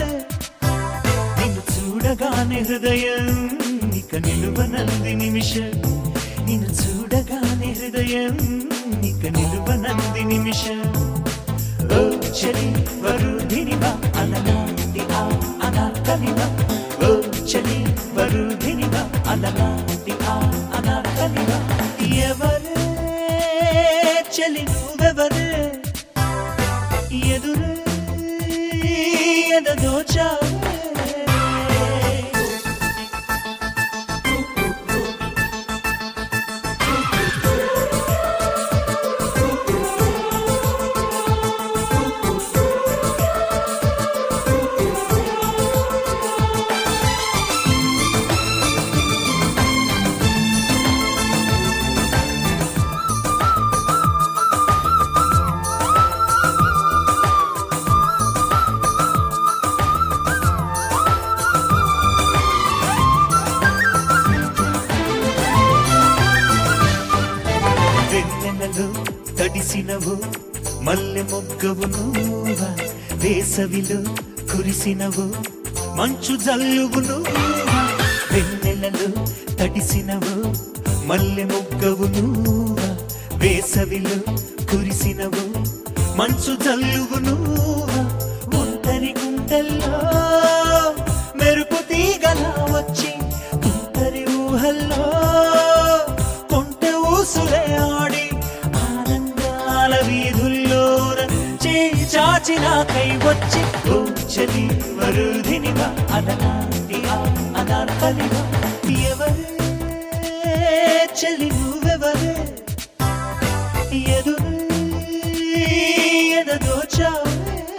నిన్ను చూడగానే హృదయం ఇక నిలువనంది నిమిషం నిన్ను చూడగానే హృదయం ఇక నిలువనంది నిమిషం ఓ చలి వరుధినివా అలనాటి ఆ అనార్కలివా ఓ చలి వరుధినివా అలనాటి ఆ అనార్కలివా ఎవరే చలి నువ్వెవరే ఎదురు ఎదదోచావే వెన్నెలలో తడిసినవు మల్లె మొగ్గవు నువ్వా వేసవిలో కురిసినవు మంచు జల్లువు నువ్వా వెన్నెలలో తడిసినవు మల్లె మొగ్గవు నువ్వా వేసవిలో కురిసినవు మంచు జల్లువు నువ్వా ఒంటరి గుంటల్లో మెరుపు తీగలా వచ్చి ఒంటరి ఊహల్లో కొంట ఊసులే ఆడి ఆనందాల వీధుల్లోన చేయి చాచి నాకై వచ్చి ఓ చలి వరుధినివా అదనాటి ఆ అనార్కలివా ఎవరే చలి నువ్వెవరే ఎదురు ఎదదోచావే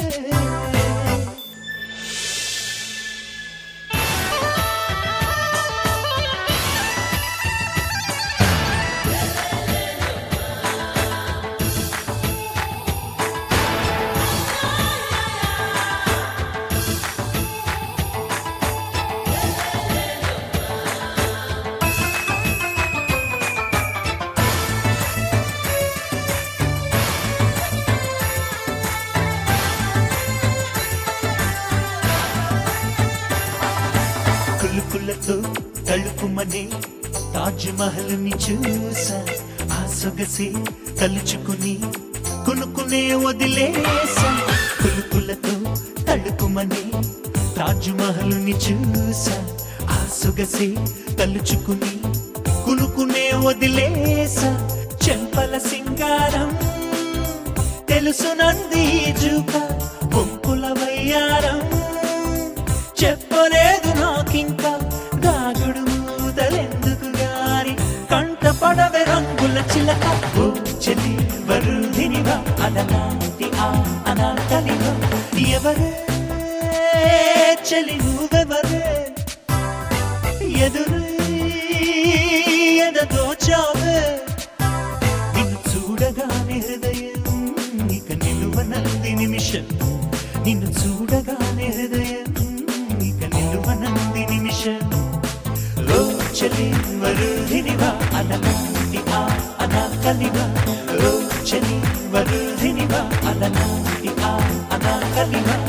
కులుకులతో తలుపుమనే తాజ్ మహల్ ని చూసా ఆ సొగసి తలుచుకుని కొనుక్కునే వదిలేసా కులుకులతో తలుపుమనే తాజ్ మహల్ ని చూసా ఆ సొగసి తలుచుకుని కొనుక్కునే వదిలేసా చెంపల సింగారం తెలుసునంది జూక పొంపుల వయ్యారం చెప్పలేదు నాకింకా దాగుడు మూతలెందుకు గాని కంట పడవే రంగుల చిలక ఓ చెలి వరుధినివా అలనాటి ఆ అనాకలివా ఎవరే చెలి నువ్వెవరే ఎదురు ఎదదోచావే నిన్ను చూడగానే హృదయం ఇక నిలువనంది నిమిషం నిన్ను చూడగానే హృదయం ఇక నిలువనంది నిమిషం ఓ చలి వరుధినివా అలనాటి ఆ అనాకలివా ఓ చలి వరుధినివా అలనాటి ఆ అనాకలివా